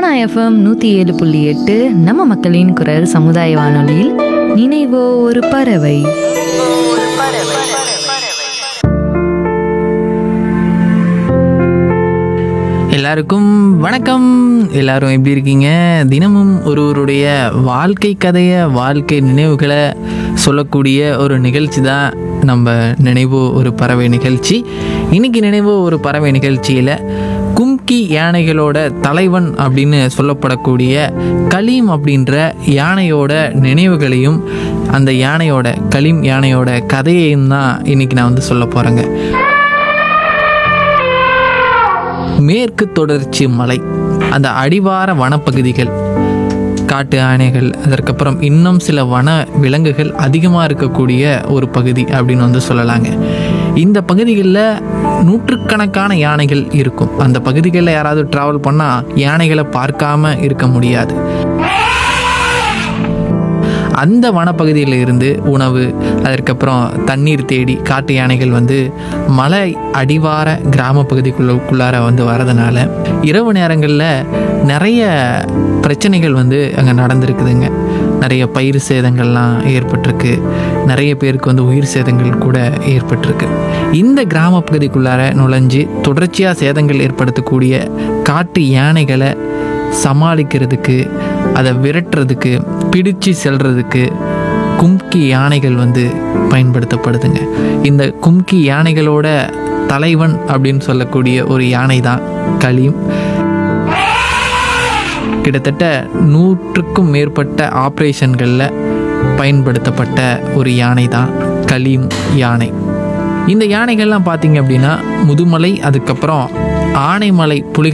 Sona FM நூற்றி ஏழு புள்ளி எட்டு நம்ம மக்களின் குரல் சமுதாய வானொலியில் நினைவோ ஒரு பறவை எல்லாருக்கும் வணக்கம் எல்லாரும் எப்படி இருக்கீங்க தினமும் ஒருவருடைய வாழ்க்கை கதையை வாழ்க்கை நினைவுகளை சொல்லக்கூடிய ஒரு நிகழ்ச்சி தான் நம்ம நினைவோ ஒரு பறவை நிகழ்ச்சி இன்னைக்கு நினைவோ ஒரு பறவை நிகழ்ச்சியில் கும்கி யானைகளோட தலைவன் அப்படின்னு சொல்லப்படக்கூடிய கலீம் அப்படின்ற யானையோட நினைவுகளையும் அந்த யானையோட கலீம் யானையோட கதையையும் தான் இன்னைக்கு நான் வந்து சொல்ல போகிறேங்க மேற்கு தொடர்ச்சி மலை அந்த அடிவார வனப்பகுதிகள் காட்டு யானைகள் அதற்கப்புறம் இன்னும் சில வன விலங்குகள் அதிகமாக இருக்கக்கூடிய ஒரு பகுதி அப்படின்னு வந்து சொல்லலாங்க இந்த பகுதிகளில் நூற்றுக்கணக்கான யானைகள் இருக்கும் அந்த பகுதிகளில் யாராவது ட்ராவல் பண்ணால் யானைகளை பார்க்காம இருக்க முடியாது அந்த வனப்பகுதியில் இருந்து உணவு அதற்கப்புறம் தண்ணீர் தேடி காட்டு யானைகள் வந்து மலை அடிவார கிராம பகுதிக்குள்ளார வந்து வரதுனால இரவு நேரங்களில் நிறைய பிரச்சனைகள் வந்து அங்கே நடந்திருக்குதுங்க நிறைய பயிர் சேதங்கள்லாம் ஏற்பட்டிருக்கு நிறைய பேருக்கு வந்து உயிர் சேதங்கள் கூட ஏற்பட்டிருக்கு இந்த கிராம பகுதிக்குள்ளார நுழைஞ்சு தொடர்ச்சியாக சேதங்கள் ஏற்படுத்தக்கூடிய காட்டு யானைகளை சமாளிக்கிறதுக்கு அதை விரட்டுறதுக்கு பிடிச்சு செல்றதுக்கு கும்கி யானைகள் வந்து பயன்படுத்தப்படுதுங்க இந்த கும்கி யானைகளோட தலைவன் அப்படின்னு சொல்லக்கூடிய ஒரு யானை தான் கலீம் கிட்டத்தட்ட நூற்றுக்கும் மேற்பட்ட ஆப்ரேஷன்களில் பயன்படுத்தப்பட்ட ஒரு யானை தான் கலீம் யானை இந்த யானைகள்லாம் பார்த்தீங்க அப்படின்னா முதுமலை அதுக்கப்புறம் ஆனைமலை புலிகள்